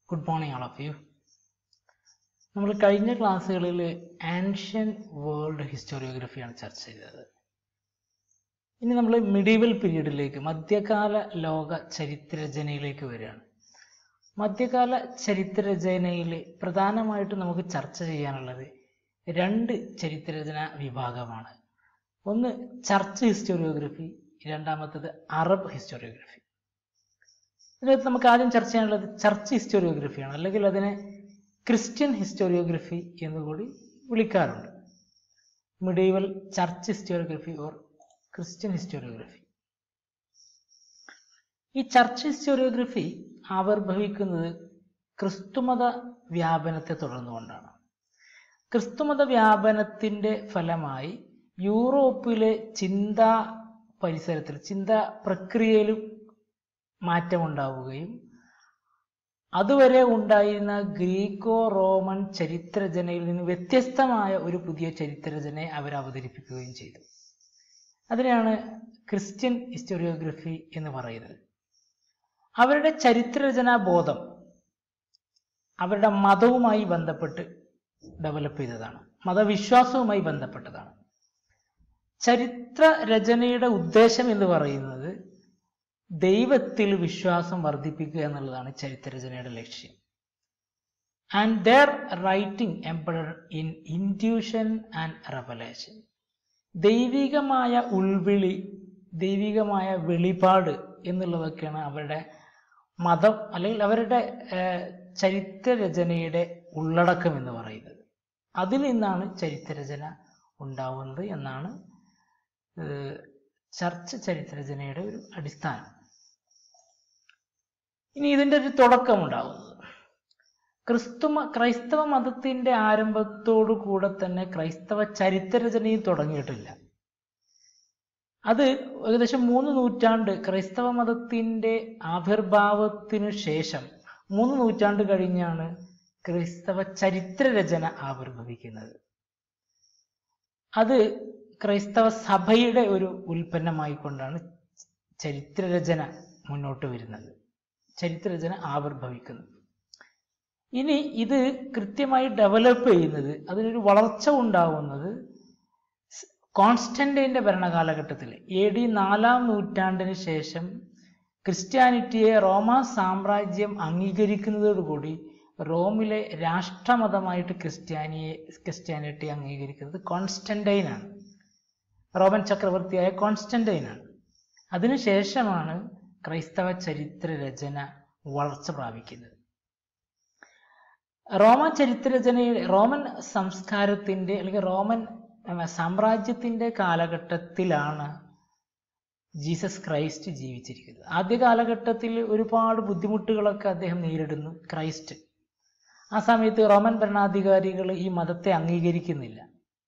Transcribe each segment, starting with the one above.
good morning all of you നമ്മൾ കഴിഞ്ഞ ക്ലാസ്സുകളിൽ ആൻഷ്യൻ വേൾഡ് ഹിസ്റ്റോറിയോഗ്രഫിയാണ് ചർച്ച ചെയ്തത് ഇനി നമ്മൾ മിഡീവൽ പീരീഡിലേക്ക് മധ്യകാല ലോക ചരിത്രരചനയിലേക്ക് വരികയാണ് മധ്യകാല ചരിത്രരചനയിൽ പ്രധാനമായിട്ട് നമുക്ക് ചർച്ച ചെയ്യാനുള്ളത് രണ്ട് ചരിത്രരചന വിഭാഗമാണ് ഒന്ന് ചർച്ച് ഹിസ്റ്റോറിയോഗ്രഫി രണ്ടാമത്തത് അറബ് ഹിസ്റ്റോറിയോഗ്രഫി ഇതിനകത്ത് നമുക്ക് ആദ്യം ചർച്ച ചെയ്യാനുള്ളത് ചർച്ച് ഹിസ്റ്റോറിയോഗ്രഫിയാണ് അല്ലെങ്കിൽ അതിനെ ക്രിസ്ത്യൻ ഹിസ്റ്റോറിയോഗ്രഫി എന്നുകൂടി വിളിക്കാറുണ്ട് medieval church historiography or Christian historiography ഈ ചർച്ച് ഹിസ്റ്റോറിയോഗ്രഫി ആവിർഭവിക്കുന്നത് ക്രിസ്തുമത വ്യാപനത്തെ തുടർന്നുകൊണ്ടാണ് ക്രിസ്തുമത വ്യാപനത്തിന്റെ ഫലമായി യൂറോപ്പിലെ ചിന്താ പരിസരത്തിൽ ചിന്താ പ്രക്രിയയിലും മാറ്റമുണ്ടാവുകയും അതുവരെ ഉണ്ടായിരുന്ന ഗ്രീക്കോ റോമൻ ചരിത്രരചനയിൽ നിന്ന് വ്യത്യസ്തമായ ഒരു പുതിയ ചരിത്രരചനയെ അവർ അവതരിപ്പിക്കുകയും ചെയ്തു അതിനെയാണ് ക്രിസ്ത്യൻ ഹിസ്റ്റോറിയോഗ്രഫി എന്ന് പറയുന്നത് അവരുടെ ചരിത്രരചനാ ബോധം അവരുടെ മതവുമായി ബന്ധപ്പെട്ട് ഡെവലപ്പ് ചെയ്തതാണ് മതവിശ്വാസവുമായി ബന്ധപ്പെട്ടതാണ് ചരിത്ര രചനയുടെ ഉദ്ദേശം എന്ന് പറയുന്നത് ദൈവത്തിൽ വിശ്വാസം വർദ്ധിപ്പിക്കുക എന്നുള്ളതാണ് ചരിത്രരചനയുടെ ലക്ഷ്യം and their writing embedded in intuition and revelation ദൈവികമായ ഉൾവിളി ദൈവികമായ വെളിപാട് എന്നുള്ളതൊക്കെയാണ് അവരുടെ മതം അല്ലെങ്കിൽ അവരുടെ ചരിത്രരചനയുടെ ഉള്ളടക്കം എന്ന് പറയുന്നത് അതിൽ നിന്നാണ് ചരിത്രരചന ഉണ്ടാവുന്നത് എന്നാണ് ചർച്ച ചരിത്രരചനയുടെ ഒരു അടിസ്ഥാനം ഇനി ഇതിൻ്റെ ഒരു തുടക്കമുണ്ടാവുന്നത് ക്രിസ്തുമ ക്രൈസ്തവ മതത്തിന്റെ ആരംഭത്തോടു കൂടെ തന്നെ ക്രൈസ്തവ ചരിത്രരചനയും തുടങ്ങിയിട്ടില്ല അത് ഏകദേശം മൂന്ന് നൂറ്റാണ്ട് ക്രൈസ്തവ മതത്തിന്റെ ആവിർഭാവത്തിനു ശേഷം മൂന്ന് നൂറ്റാണ്ട് കഴിഞ്ഞാണ് ക്രൈസ്തവ ചരിത്രരചന ആവിർഭവിക്കുന്നത് അത് ക്രൈസ്തവ സഭയുടെ ഒരു ഉൽപ്പന്നമായിക്കൊണ്ടാണ് ചരിത്രരചന മുന്നോട്ട് വരുന്നത് ചരിത്രരചന ആവിർഭവിക്കുന്നത് ഇനി ഇത് കൃത്യമായി ഡെവലപ്പ് ചെയ്യുന്നത് അതിനൊരു വളർച്ച ഉണ്ടാവുന്നത് കോൺസ്റ്റന്റൈൻ്റെ ഭരണകാലഘട്ടത്തിൽ എ ഡി നാലാം നൂറ്റാണ്ടിന് ശേഷം ക്രിസ്ത്യാനിറ്റിയെ റോമ സാമ്രാജ്യം അംഗീകരിക്കുന്നതോടുകൂടി റോമിലെ രാഷ്ട്രമതമായിട്ട് ക്രിസ്ത്യാനിയെ ക്രിസ്ത്യാനിറ്റി അംഗീകരിക്കുന്നത് കോൺസ്റ്റന്റൈനാണ് റോമൻ ചക്രവർത്തിയായ കോൺസ്റ്റന്റൈനാണ് അതിനുശേഷമാണ് ക്രൈസ്തവ ചരിത്ര രചന വളർച്ച പ്രാപിക്കുന്നത് റോമ ചരിത്രരചനയുടെ റോമൻ സംസ്കാരത്തിന്റെ അല്ലെങ്കിൽ റോമൻ സാമ്രാജ്യത്തിന്റെ കാലഘട്ടത്തിലാണ് ജീസസ് ക്രൈസ്റ്റ് ജീവിച്ചിരിക്കുന്നത് ആദ്യ കാലഘട്ടത്തിൽ ഒരുപാട് ബുദ്ധിമുട്ടുകളൊക്കെ അദ്ദേഹം നേരിടുന്നു ക്രൈസ്റ്റ് ആ സമയത്ത് റോമൻ ഭരണാധികാരികൾ ഈ മതത്തെ അംഗീകരിക്കുന്നില്ല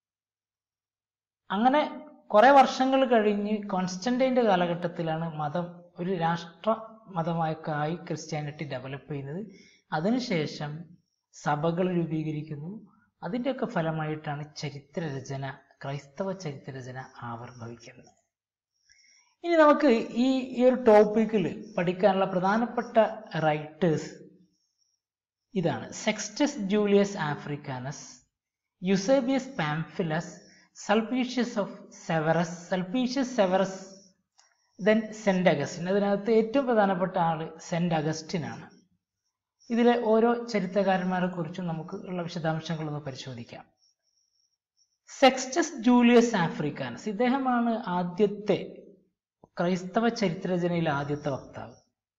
അങ്ങനെ കുറെ വർഷങ്ങൾ കഴിഞ്ഞ് കോൺസ്റ്റന്റൈൻ്റെ കാലഘട്ടത്തിലാണ് മതം ഒരു രാഷ്ട്ര മതമായൊക്കെയായി ക്രിസ്ത്യാനിറ്റി ഡെവലപ്പ് ചെയ്യുന്നത് അതിനുശേഷം സഭകൾ രൂപീകരിക്കുന്നു അതിൻ്റെയൊക്കെ ഫലമായിട്ടാണ് ചരിത്രരചന ക്രൈസ്തവ ചരിത്രരചന ആവിർഭവിക്കുന്നത് ഇനി നമുക്ക് ഈ ഈ ഒരു ടോപ്പിക്കിൽ പഠിക്കാനുള്ള പ്രധാനപ്പെട്ട റൈറ്റേഴ്സ് ഇതാണ് Sextus Julius Africanus Eusebius Pamphilus Sulpicius of Severus Sulpicius Severus then Saint Augustine അതിനകത്ത് ഏറ്റവും പ്രധാനപ്പെട്ട ആള് സെന്റ് അഗസ്റ്റിൻ ആണ് ഇതിലെ ഓരോ ചരിത്രകാരന്മാരെ കുറിച്ചും നമുക്ക് ഉള്ള വിശദാംശങ്ങളൊന്ന് പരിശോധിക്കാം സെക്സ്റ്റസ് ജൂലിയസ് ആഫ്രിക്കാനസ് ഇദ്ദേഹമാണ് ആദ്യത്തെ ക്രൈസ്തവ ചരിത്രരചനയിലെ ആദ്യത്തെ വക്താവ്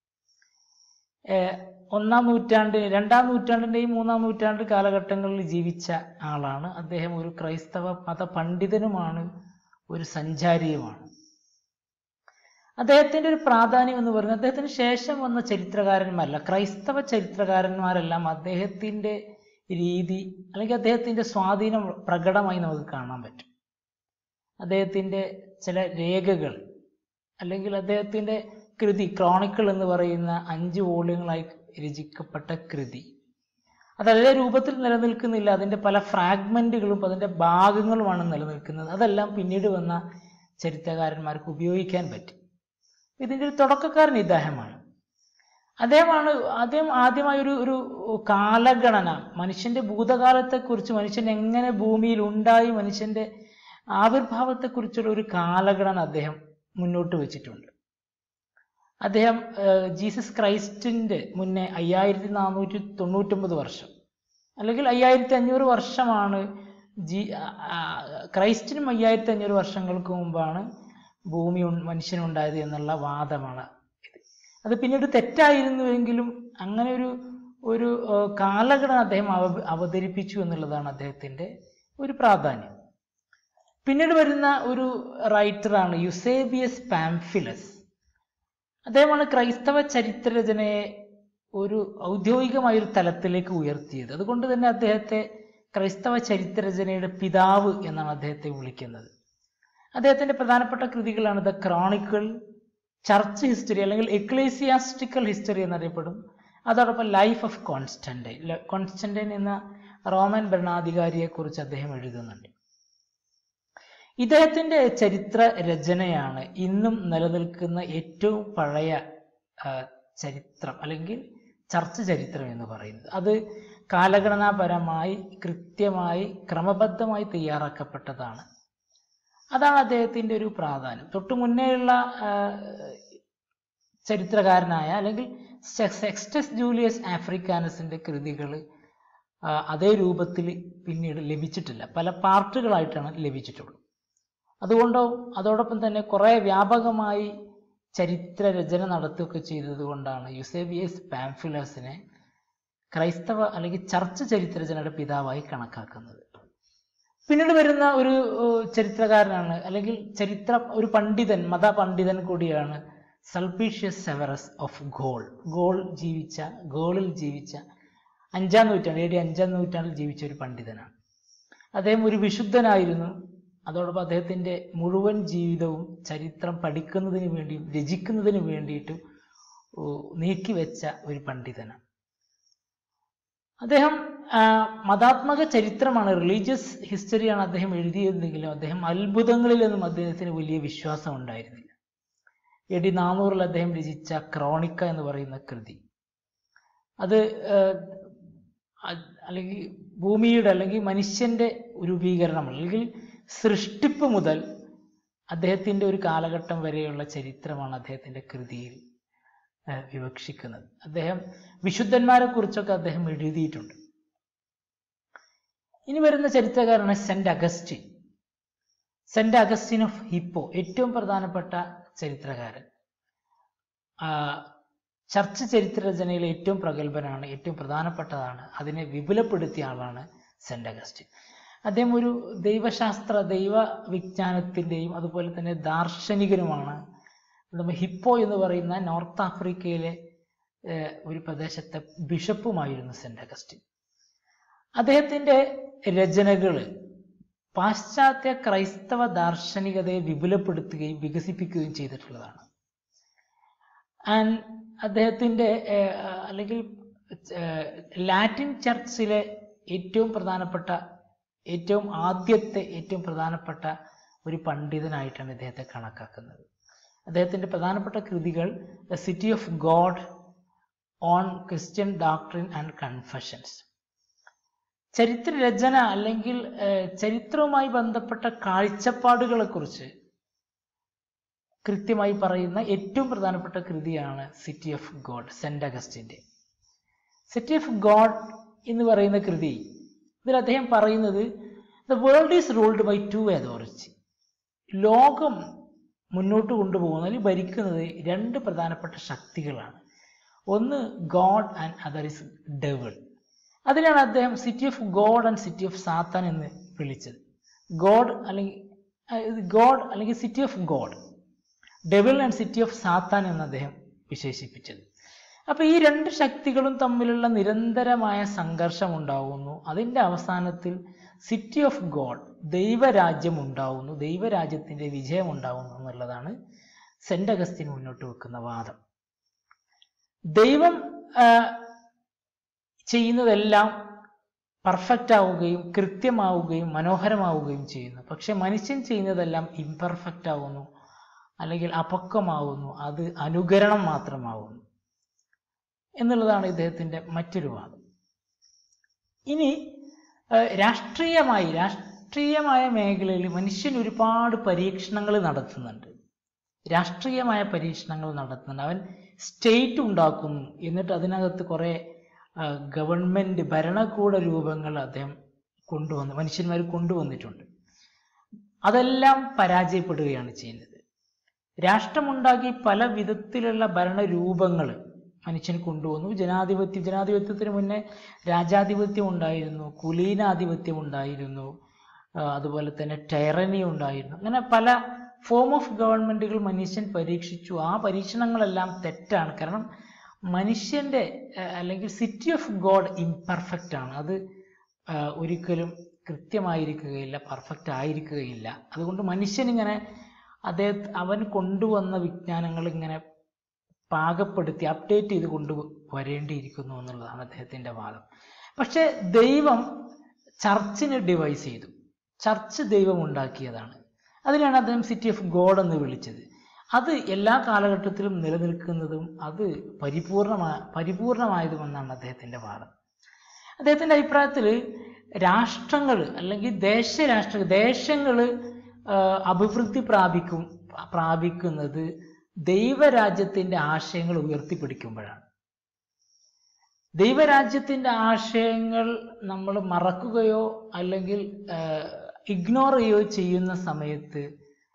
ഒന്നാം നൂറ്റാണ്ട് രണ്ടാം നൂറ്റാണ്ടിൻ്റെയും മൂന്നാം നൂറ്റാണ്ട് കാലഘട്ടങ്ങളിൽ ജീവിച്ച ആളാണ് അദ്ദേഹം ഒരു ക്രൈസ്തവ മത പണ്ഡിതനുമാണ് ഒരു സഞ്ചാരിയുമാണ് അദ്ദേഹത്തിന്റെ ഒരു പ്രാധാന്യം എന്ന് പറയുന്നത് അദ്ദേഹത്തിന് ശേഷം വന്ന ചരിത്രകാരന്മാരല്ല ക്രൈസ്തവ ചരിത്രകാരന്മാരെല്ലാം അദ്ദേഹത്തിന്റെ രീതി അല്ലെങ്കിൽ അദ്ദേഹത്തിന്റെ സ്വാധീനം പ്രകടമായി നമുക്ക് കാണാൻ പറ്റും അദ്ദേഹത്തിന്റെ ചില രേഖകൾ അല്ലെങ്കിൽ അദ്ദേഹത്തിന്റെ കൃതി ക്രോണിക്കിൾ എന്ന് പറയുന്ന അഞ്ച് വോള്യങ്ങളായി രചിക്കപ്പെട്ട കൃതി അത് അതേ രൂപത്തിൽ നിലനിൽക്കുന്നില്ല അതിന്റെ പല ഫ്രാഗ്മെന്റുകളും അതിന്റെ ഭാഗങ്ങളുമാണ് നിലനിൽക്കുന്നത് അതെല്ലാം പിന്നീട് വന്ന ചരിത്രകാരന്മാർക്ക് ഉപയോഗിക്കാൻ പറ്റും ഇതിൻ്റെ ഒരു തുടക്കക്കാരൻ ഇദ്ദേഹമാണ് അദ്ദേഹമാണ് അദ്ദേഹം ആദ്യമായി ഒരു ഒരു കാലഗണന മനുഷ്യന്റെ ഭൂതകാലത്തെക്കുറിച്ച് മനുഷ്യൻ എങ്ങനെ ഭൂമിയിൽ ഉണ്ടായി മനുഷ്യന്റെ ആവിർഭാവത്തെക്കുറിച്ചുള്ള ഒരു കാലഗണന അദ്ദേഹം മുന്നോട്ട് വെച്ചിട്ടുണ്ട് അദ്ദേഹം ഏഹ്, ജീസസ് ക്രൈസ്റ്റിന്റെ മുന്നേ അയ്യായിരത്തി നാനൂറ്റി തൊണ്ണൂറ്റൊമ്പത് വർഷം അല്ലെങ്കിൽ അയ്യായിരത്തി അഞ്ഞൂറ് വർഷമാണ് ജി ആ, ആ, ക്രൈസ്റ്റിനും അയ്യായിരത്തി അഞ്ഞൂറ് വർഷങ്ങൾക്ക് മുമ്പാണ് ഭൂമി ഉൺ- മനുഷ്യനുണ്ടായത് എന്നുള്ള വാദമാണ് ഇത് അത് പിന്നീട് തെറ്റായിരുന്നുവെങ്കിലും അങ്ങനെ ഒരു ഒരു ഏഹ്, കാലഘടന അദ്ദേഹം അവ- അവതരിപ്പിച്ചു എന്നുള്ളതാണ് അദ്ദേഹത്തിന്റെ ഒരു പ്രാധാന്യം പിന്നീട് വരുന്ന ഒരു റൈറ്ററാണ് യുസേബിയസ് പാംഫിലസ് അദ്ദേഹമാണ് ക്രൈസ്തവ ചരിത്രരചനയെ ഒരു ഔദ്യോഗികമായ ഒരു തലത്തിലേക്ക് ഉയർത്തിയത് അതുകൊണ്ട് തന്നെ അദ്ദേഹത്തെ ക്രൈസ്തവ ചരിത്രരചനയുടെ പിതാവ് എന്നാണ് അദ്ദേഹത്തെ വിളിക്കുന്നത് അദ്ദേഹത്തിന്റെ പ്രധാനപ്പെട്ട കൃതികളാണ് ദ ക്രോണിക്കിൾ ചർച്ച് ഹിസ്റ്ററി അല്ലെങ്കിൽ എക്ലേസിയാസ്റ്റിക്കൽ ഹിസ്റ്ററി എന്നറിയപ്പെടും അതോടൊപ്പം ലൈഫ് ഓഫ് കോൺസ്റ്റന്റൈൻ കോൺസ്റ്റന്റൈൻ എന്ന റോമൻ ഭരണാധികാരിയെ കുറിച്ച് അദ്ദേഹം എഴുതുന്നുണ്ട് ഇദ്ദേഹത്തിന്റെ ചരിത്ര രചനയാണ് ഇന്നും നിലനിൽക്കുന്ന ഏറ്റവും പഴയ ആ, ചരിത്രം അല്ലെങ്കിൽ ചർച്ച ചരിത്രം എന്ന് പറയുന്നത് അത് കാലഗണനാപരമായി കൃത്യമായി ക്രമബദ്ധമായി തയ്യാറാക്കപ്പെട്ടതാണ് അതാണ് അദ്ദേഹത്തിന്റെ ഒരു പ്രാധാന്യം തൊട്ടു മുന്നേയുള്ള ആ, ചരിത്രകാരനായ അല്ലെങ്കിൽ സെക്സ്റ്റസ് ജൂലിയസ് ആഫ്രിക്കാനസിന്റെ കൃതികൾ അതേ രൂപത്തിൽ പിന്നീട് ലഭിച്ചിട്ടില്ല പല പാർട്ടുകളായിട്ടാണ് ലഭിച്ചിട്ടുള്ളത് അതുകൊണ്ടോ അതോടൊപ്പം തന്നെ കുറെ വ്യാപകമായി ചരിത്ര രചന നടത്തുകയൊക്കെ ചെയ്തത് കൊണ്ടാണ് യുസേബിയസ് പാംഫിലസിനെ ക്രൈസ്തവ അല്ലെങ്കിൽ ചർച്ച ചരിത്രരചനയുടെ പിതാവായി കണക്കാക്കുന്നത് പിന്നീട് വരുന്ന ഒരു ഏഹ്, ചരിത്രകാരനാണ് അല്ലെങ്കിൽ ചരിത്ര ഒരു പണ്ഡിതൻ മത പണ്ഡിതൻ കൂടിയാണ് Sulpicius Severus of Gaul Gaul ജീവിച്ച ഗോളിൽ ജീവിച്ച അഞ്ചാം നൂറ്റാണ്ട് എ ഡി അഞ്ചാം നൂറ്റാണ്ടിൽ ജീവിച്ച ഒരു പണ്ഡിതനാണ് അദ്ദേഹം ഒരു വിശുദ്ധനായിരുന്നു അതോടൊപ്പം അദ്ദേഹത്തിന്റെ മുഴുവൻ ജീവിതവും ചരിത്രം പഠിക്കുന്നതിന് വേണ്ടിയും രചിക്കുന്നതിന് വേണ്ടിയിട്ടും ഓ, നീക്കിവെച്ച ഒരു പണ്ഡിതനാണ് അദ്ദേഹം ആ, മതാത്മക ചരിത്രമാണ് റിലീജിയസ് ഹിസ്റ്ററിയാണ് അദ്ദേഹം എഴുതിയതെങ്കിലും അദ്ദേഹം അത്ഭുതങ്ങളിലൊന്നും അദ്ദേഹത്തിന് വലിയ വിശ്വാസം ഉണ്ടായിരുന്നില്ല എ ഡി നാനൂറിൽ അദ്ദേഹം രചിച്ച ക്രോണിക്ക എന്ന് പറയുന്ന കൃതി അത് ആ, അ- അല്ലെങ്കിൽ ഭൂമിയുടെ അല്ലെങ്കിൽ മനുഷ്യന്റെ രൂപീകരണം അല്ലെങ്കിൽ സൃഷ്ടിപ്പ് മുതൽ അദ്ദേഹത്തിന്റെ ഒരു കാലഘട്ടം വരെയുള്ള ചരിത്രമാണ് അദ്ദേഹത്തിന്റെ കൃതിയിൽ ആ, വിവക്ഷിക്കുന്നത് അദ്ദേഹം വിശുദ്ധന്മാരെ കുറിച്ചൊക്കെ അദ്ദേഹം എഴുതിയിട്ടുണ്ട് ഇനി വരുന്ന ചരിത്രകാരനാണ് Saint Augustine Saint Augustine of Hippo ഏറ്റവും പ്രധാനപ്പെട്ട ചരിത്രകാരൻ ആ, ചർച്ച് ചരിത്രരചനയിലെ ഏറ്റവും പ്രഗത്ഭനാണ് ഏറ്റവും പ്രധാനപ്പെട്ടതാണ് അതിനെ വിപുലപ്പെടുത്തിയ ആളാണ് സെന്റ് അഗസ്റ്റിൻ അദ്ദേഹം ഒരു ദൈവശാസ്ത്ര ദൈവ വിജ്ഞാനത്തിൻ്റെയും അതുപോലെ തന്നെ ദാർശനികനുമാണ് നമ്മൾ ഹിപ്പോ എന്ന് പറയുന്ന നോർത്ത് ആഫ്രിക്കയിലെ ഏഹ്, ഒരു പ്രദേശത്തെ ബിഷപ്പുമായിരുന്നു സെന്റ് അഗസ്റ്റിൻ അദ്ദേഹത്തിന്റെ രചനകൾ പാശ്ചാത്യ ക്രൈസ്തവ ദാർശനികതയെ വിപുലപ്പെടുത്തുകയും വികസിപ്പിക്കുകയും ചെയ്തിട്ടുള്ളതാണ് ആൻഡ് അദ്ദേഹത്തിന്റെ ഏഹ്, അല്ലെങ്കിൽ ഏഹ്, ലാറ്റിൻ ചർച്ചിലെ ഏറ്റവും പ്രധാനപ്പെട്ട ഏറ്റവും ആദ്യത്തെ ഏറ്റവും പ്രധാനപ്പെട്ട ഒരു പണ്ഡിതനായിട്ടാണ് ഇദ്ദേഹത്തെ കണക്കാക്കുന്നത് അദ്ദേഹത്തിന്റെ പ്രധാനപ്പെട്ട കൃതികൾ the city of God on Christian doctrine and confessions ചരിത്രരചന അല്ലെങ്കിൽ ഏഹ്, ചരിത്രവുമായി ബന്ധപ്പെട്ട കാഴ്ചപ്പാടുകളെ കുറിച്ച് കൃത്യമായി പറയുന്ന ഏറ്റവും പ്രധാനപ്പെട്ട കൃതിയാണ് സിറ്റി ഓഫ് ഗോഡ് സെന്റ് അഗസ്റ്റിന്റെ സിറ്റി ഓഫ് ഗോഡ് എന്ന് പറയുന്ന കൃതി ഇതിൽ അദ്ദേഹം പറയുന്നത് the world is ruled by two authority ലോകം മുന്നോട്ട് കൊണ്ടുപോകുന്ന അല്ലെങ്കിൽ ഭരിക്കുന്നത് രണ്ട് പ്രധാനപ്പെട്ട ശക്തികളാണ് ഒന്ന് God and other is devil അതിനാണ് അദ്ദേഹം city of God and city of Satan എന്ന് വിളിച്ചത് ഗോഡ് അല്ലെങ്കിൽ ഗോഡ് അല്ലെങ്കിൽ city of God devil and city of Satan എന്ന് അദ്ദേഹം വിശേഷിപ്പിച്ചത് അപ്പൊ ഈ രണ്ട് ശക്തികളും തമ്മിലുള്ള നിരന്തരമായ സംഘർഷം ഉണ്ടാവുന്നു അതിന്റെ അവസാനത്തിൽ സിറ്റി ഓഫ് ഗോഡ് ദൈവരാജ്യം ഉണ്ടാവുന്നു ദൈവരാജ്യത്തിന്റെ വിജയം ഉണ്ടാവുന്നു എന്നുള്ളതാണ് സെന്റ് അഗസ്റ്റിൻ മുന്നോട്ട് വെക്കുന്ന വാദം ദൈവം ആ, ചെയ്യുന്നതെല്ലാം പെർഫെക്റ്റ് ആവുകയും കൃത്യമാവുകയും മനോഹരമാവുകയും ചെയ്യുന്നു പക്ഷെ മനുഷ്യൻ ചെയ്യുന്നതെല്ലാം ഇംപെർഫെക്റ്റ് ആവുന്നു അല്ലെങ്കിൽ അപക്വമാവുന്നു അത് അനുകരണം മാത്രമാവുന്നു എന്നുള്ളതാണ് ഇദ്ദേഹത്തിൻ്റെ മറ്റൊരു വാദം ഇനി ഏഹ്, രാഷ്ട്രീയമായി രാഷ്ട്രീയമായ മേഖലയിൽ മനുഷ്യൻ ഒരുപാട് പരീക്ഷണങ്ങൾ നടത്തുന്നുണ്ട് രാഷ്ട്രീയമായ പരീക്ഷണങ്ങൾ നടത്തുന്നുണ്ട് അവൻ സ്റ്റേറ്റ് ഉണ്ടാക്കുന്നു എന്നിട്ട് അതിനകത്ത് കുറേ ഗവൺമെന്റ് ഭരണകൂട രൂപങ്ങൾ അദ്ദേഹം കൊണ്ടുവന്ന് മനുഷ്യന്മാർ കൊണ്ടുവന്നിട്ടുണ്ട് അതെല്ലാം പരാജയപ്പെടുകയാണ് ചെയ്യുന്നത് രാഷ്ട്രമുണ്ടാക്കി പല വിധത്തിലുള്ള ഭരണരൂപങ്ങൾ മനുഷ്യൻ കൊണ്ടുവന്നു ജനാധിപത്യം ജനാധിപത്യത്തിന് മുന്നേ രാജാധിപത്യം ഉണ്ടായിരുന്നു കുലീനാധിപത്യം ഉണ്ടായിരുന്നു ആ, അതുപോലെ തന്നെ ടൈറനി ഉണ്ടായിരുന്നു അങ്ങനെ പല ഫോം ഓഫ് ഗവൺമെന്റുകൾ മനുഷ്യൻ പരീക്ഷിച്ചു ആ പരീക്ഷണങ്ങളെല്ലാം തെറ്റാണ് കാരണം മനുഷ്യന്റെ ആ, അല്ലെങ്കിൽ സിറ്റി ഓഫ് ഗോഡ് ഇംപെർഫെക്റ്റ് ആണ് അത് ആ, ഒരിക്കലും കൃത്യമായിരിക്കുകയില്ല പെർഫെക്റ്റ് ആയിരിക്കുകയില്ല അതുകൊണ്ട് മനുഷ്യൻ ഇങ്ങനെ അദ്ദേഹം അവൻ കൊണ്ടുവന്ന വിജ്ഞാനങ്ങൾ ഇങ്ങനെ പാകപ്പെടുത്തി അപ്ഡേറ്റ് ചെയ്ത് കൊണ്ടു വരേണ്ടിയിരിക്കുന്നു എന്നുള്ളതാണ് അദ്ദേഹത്തിന്റെ വാദം പക്ഷെ ദൈവം ചർച്ചിനെ ഡിവൈസ് ചെയ്തു ചർച്ച് ദൈവം ഉണ്ടാക്കിയതാണ് അതിനാണ് അദ്ദേഹം സിറ്റി ഓഫ് ഗോഡ് എന്ന് വിളിച്ചത് അത് എല്ലാ കാലഘട്ടത്തിലും നിലനിൽക്കുന്നതും അത് പരിപൂർണമായ പരിപൂർണമായതുമെന്നാണ് അദ്ദേഹത്തിന്റെ വാദം അദ്ദേഹത്തിന്റെ അഭിപ്രായത്തിൽ രാഷ്ട്രങ്ങൾ അല്ലെങ്കിൽ ദേശരാഷ്ട്ര ദേശങ്ങൾ അഭിവൃദ്ധി പ്രാപിക്കും പ്രാപിക്കുന്നത് ദൈവരാജ്യത്തിന്റെ ആശയങ്ങൾ ഉയർത്തിപ്പിടിക്കുമ്പോഴാണ് ദൈവരാജ്യത്തിന്റെ ആശയങ്ങൾ നമ്മൾ മറക്കുകയോ അല്ലെങ്കിൽ ഇഗ്നോർ ചെയ്യുകയോ ചെയ്യുന്ന സമയത്ത്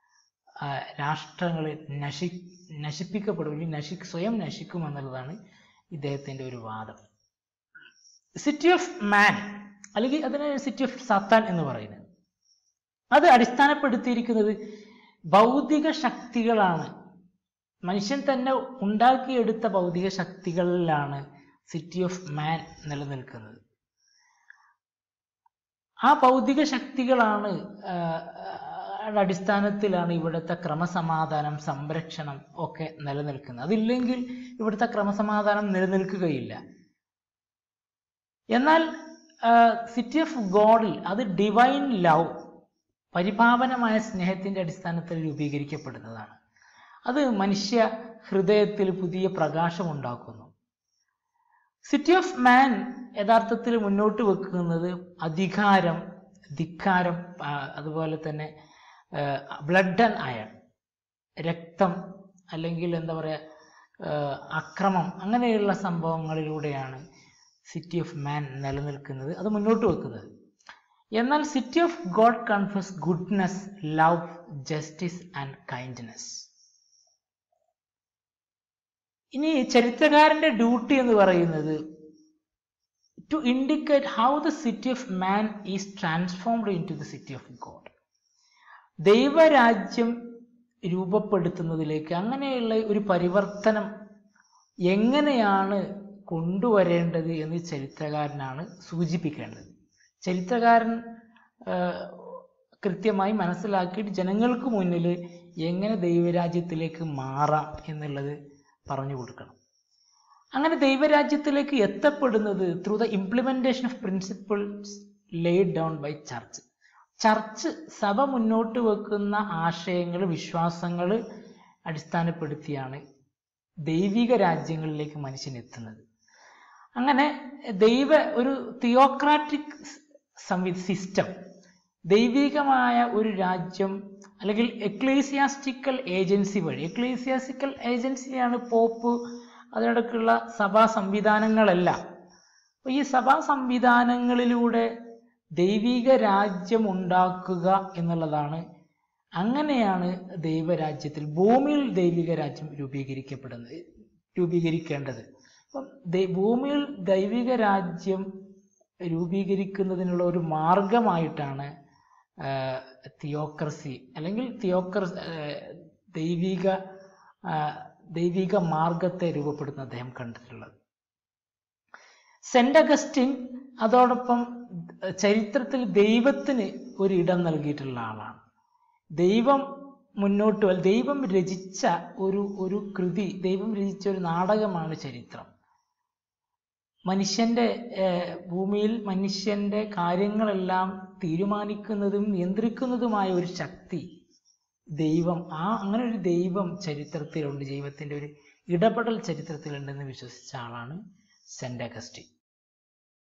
രാഷ്ട്രങ്ങൾ നശി നശിപ്പിക്കപ്പെടും അല്ലെങ്കിൽ നശി സ്വയം നശിക്കും എന്നുള്ളതാണ് ഇദ്ദേഹത്തിന്റെ ഒരു വാദം സിറ്റി ഓഫ് മാൻ അല്ലെങ്കിൽ അതിനെ സിറ്റി ഓഫ് സത്താൻ എന്ന് പറയുന്നത് അത് അടിസ്ഥാനപ്പെടുത്തിയിരിക്കുന്നത് ഭൗതിക ശക്തികളാണ് മനുഷ്യൻ തന്നെ ഉണ്ടാക്കിയെടുത്ത ഭൗതിക ശക്തികളിലാണ് സിറ്റി ഓഫ് മാൻ നിലനിൽക്കുന്നത് ആ ഭൗതിക ശക്തികളാണ് ആ, ആ, അടിസ്ഥാനത്തിലാണ് ഇവിടുത്തെ ക്രമസമാധാനം സംരക്ഷണം ഒക്കെ നിലനിൽക്കുന്നത് അതില്ലെങ്കിൽ ഇവിടുത്തെ ക്രമസമാധാനം നിലനിൽക്കുകയില്ല എന്നാൽ സിറ്റി ഓഫ് ഗോഡിൽ അത് ഡിവൈൻ ലവ് പരിപാവനമായ സ്നേഹത്തിന്റെ അടിസ്ഥാനത്തിൽ രൂപീകരിക്കപ്പെടുന്നതാണ് അത് മനുഷ്യ ഹൃദയത്തിൽ പുതിയ പ്രകാശം ഉണ്ടാക്കുന്നു സിറ്റി ഓഫ് മാൻ യഥാർത്ഥത്തിൽ മുന്നോട്ട് വെക്കുന്നത് അധികാരം ധിക്കാരം ആ, അതുപോലെ തന്നെ ബ്ലഡ് ആൻഡ് അയൺ രക്തം അല്ലെങ്കിൽ എന്താ പറയുക അക്രമം അങ്ങനെയുള്ള സംഭവങ്ങളിലൂടെയാണ് സിറ്റി ഓഫ് മാൻ നിലനിൽക്കുന്നത് അത് മുന്നോട്ട് വെക്കുന്നത് എന്നാൽ city of God confers goodness love justice and kindness ഇനി ചരിത്രകാരന്റെ ഡ്യൂട്ടി എന്ന് പറയുന്നത് to indicate how the city of man is transformed into the city of God ദൈവരാജ്യം രൂപപ്പെടുത്തുന്നതിലേക്ക് അങ്ങനെയുള്ള ഒരു പരിവർത്തനം എങ്ങനെയാണ് കൊണ്ടുവരേണ്ടത് എന്ന് ചരിത്രകാരനാണ് സൂചിപ്പിക്കേണ്ടത് ചരിത്രകാരൻ ആ, കൃത്യമായി മനസ്സിലാക്കിയിട്ട് ജനങ്ങൾക്ക് മുന്നിൽ എങ്ങനെ ദൈവരാജ്യത്തിലേക്ക് മാറാം എന്നുള്ളത് പറഞ്ഞു കൊടുക്കണം അങ്ങനെ ദൈവരാജ്യത്തിലേക്ക് എത്തപ്പെടുന്നത് through the implementation of principles laid down by church church സഭ മുന്നോട്ട് വെക്കുന്ന ആശയങ്ങൾ വിശ്വാസങ്ങൾ അടിസ്ഥാനപ്പെടുത്തിയാണ് ദൈവിക രാജ്യങ്ങളിലേക്ക് മനുഷ്യൻ എത്തുന്നത് അങ്ങനെ ദൈവ ഒരു തിയോക്രാറ്റിക് സംവി സിസ്റ്റം ദൈവികമായ ഒരു രാജ്യം അല്ലെങ്കിൽ എക്ലേസിയാസ്റ്റിക്കൽ ഏജൻസി വഴി എക്ലേസിയാസ്റ്റിക്കൽ ഏജൻസിയാണ് പോപ്പ് അതിനിടയ്ക്കുള്ള സഭാ സംവിധാനങ്ങളെല്ലാം അപ്പൊ ഈ സഭാ സംവിധാനങ്ങളിലൂടെ ദൈവിക രാജ്യം ഉണ്ടാക്കുക എന്നുള്ളതാണ് അങ്ങനെയാണ് ദൈവരാജ്യത്തിൽ ഭൂമിയിൽ ദൈവിക രാജ്യം രൂപീകരിക്കപ്പെടുന്നത് രൂപീകരിക്കേണ്ടത് അപ്പം ദൈ- ഭൂമിയിൽ ദൈവിക രാജ്യം രൂപീകരിക്കുന്നതിനുള്ള ഒരു മാർഗമായിട്ടാണ് തിയോക്രസി അല്ലെങ്കിൽ തിയോക്രസ് ദൈവിക ആ, ദൈവിക മാർഗത്തെ രൂപപ്പെടുത്തുന്ന അദ്ദേഹം കണ്ടിട്ടുള്ളത് സെന്റ് അഗസ്റ്റിൻ അതോടൊപ്പം ചരിത്രത്തിൽ ദൈവത്തിന് ഒരു ഇടം നൽകിയിട്ടുള്ള ആളാണ് ദൈവം മുന്നോട്ട് വ- ദൈവം രചിച്ച ഒരു ഒരു കൃതി ദൈവം രചിച്ച ഒരു നാടകമാണ് ചരിത്രം മനുഷ്യന്റെ ഏഹ്, ഭൂമിയിൽ മനുഷ്യന്റെ കാര്യങ്ങളെല്ലാം തീരുമാനിക്കുന്നതും നിയന്ത്രിക്കുന്നതുമായ ഒരു ശക്തി ദൈവം ആ അങ്ങനെ ഒരു ദൈവം ചരിത്രത്തിലുണ്ട് ദൈവത്തിന്റെ ഒരു ഇടപെടൽ ചരിത്രത്തിലുണ്ടെന്ന് വിശ്വസിച്ച ആളാണ് സെന്റ് അഗസ്റ്റിൻ